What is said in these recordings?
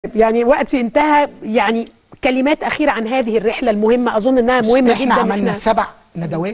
يعني وقتي انتهى يعني كلمات أخيرة عن هذه الرحلة المهمة أظن أنها مهمة احنا جدا عملنا سبع ندوات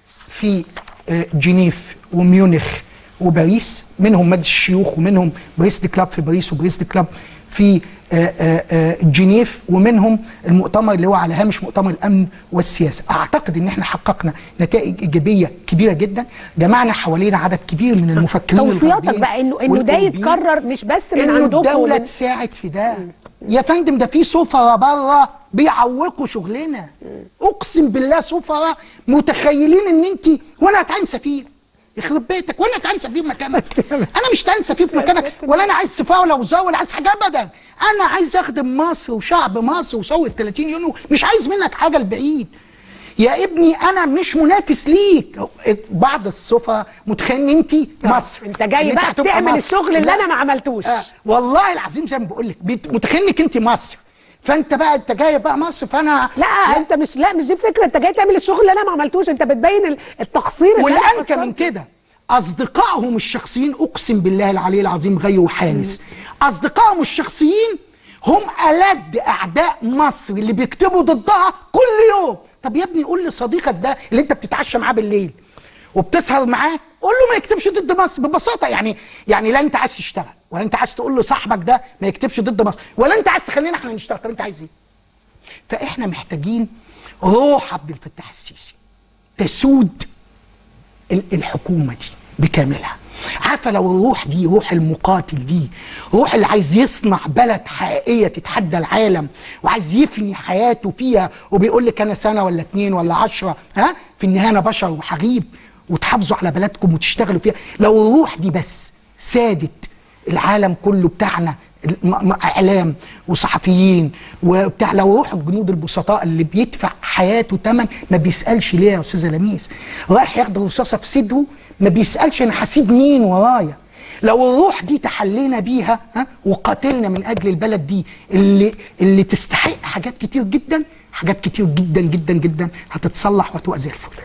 في آه، جنيف وميونخ وباريس منهم مجلس الشيوخ ومنهم بريس دي كلاب في باريس وبريس دي كلاب في آه، آه، آه، جنيف ومنهم المؤتمر اللي هو على هامش مؤتمر الامن والسياسه اعتقد ان احنا حققنا نتائج ايجابيه كبيره جدا جمعنا حوالينا عدد كبير من المفكرين توصياتك الغربيين بقى انه انه ده والأوروبيين. يتكرر مش بس من انه عندكم الدوله ومن- تساعد في ده يا فندم ده في سفراء بره بيعوقوا شغلنا اقسم بالله سفراء متخيلين ان انت وانا هتعين سفير يخرب بيتك وانا هتعين سفير مكانك بس- بس- انا مش تعين سفير في مكانك ولا انا عايز سفاره ولا وزاره ولا عايز حاجه ابدا انا عايز اخدم مصر وشعب مصر وثوره 30 يونيو مش عايز منك حاجه لبعيد يا ابني انا مش منافس ليك بعض السفراء متخيل ان انت مصر انت جاي إن بقى هتبقى تعمل مصر. الشغل اللي لا. انا ما عملتوش آه والله العظيم زي ما بقول لك بيت- متخيل انك انت مصر فانت بقى انت جاي بقى مصر فانا لا انت مش لا مش دي فكره انت جاي تعمل الشغل اللي انا ما عملتوش انت بتبين ال- التقصير اللي أنا والانكى من قصرت. كده اصدقائهم الشخصيين اقسم بالله العلي العظيم غي وحانس اصدقائهم الشخصيين هم ألد اعداء مصر اللي بيكتبوا ضدها كل يوم طب يا ابني قول لصديقك ده اللي انت بتتعشى معاه بالليل وبتسهر معاه قول له ما يكتبش ضد مصر ببساطه يعني يعني لا انت عايز تشتغل ولا انت عايز تقول لصاحبك ده ما يكتبش ضد مصر ولا انت عايز تخلينا احنا نشتغل طب انت عايز ايه فاحنا محتاجين روح عبد الفتاح السيسي تسود ال- الحكومه دي بكاملها عارفه لو الروح دي روح المقاتل دي روح اللي عايز يصنع بلد حقيقيه تتحدى العالم وعايز يفني حياته فيها وبيقول لك انا سنه ولا اتنين ولا عشرة ها في النهايه انا بشر وحغيب وتحافظوا على بلدكم وتشتغلوا فيها لو الروح دي بس سادت العالم كله بتاعنا الم- م- اعلام وصحفيين وبتاع لو روح الجنود البسطاء اللي بيدفع حياته ثمن ما بيسالش ليه يا استاذه لميس رايح ياخد رصاصه في صدره ما بيسالش انا هسيب مين ورايا لو الروح دي تحلينا بيها ها وقاتلنا من اجل البلد دي اللي اللي تستحق حاجات كتير جدا حاجات كتير جدا جدا جدا هتتصلح وهتبقى زي الفل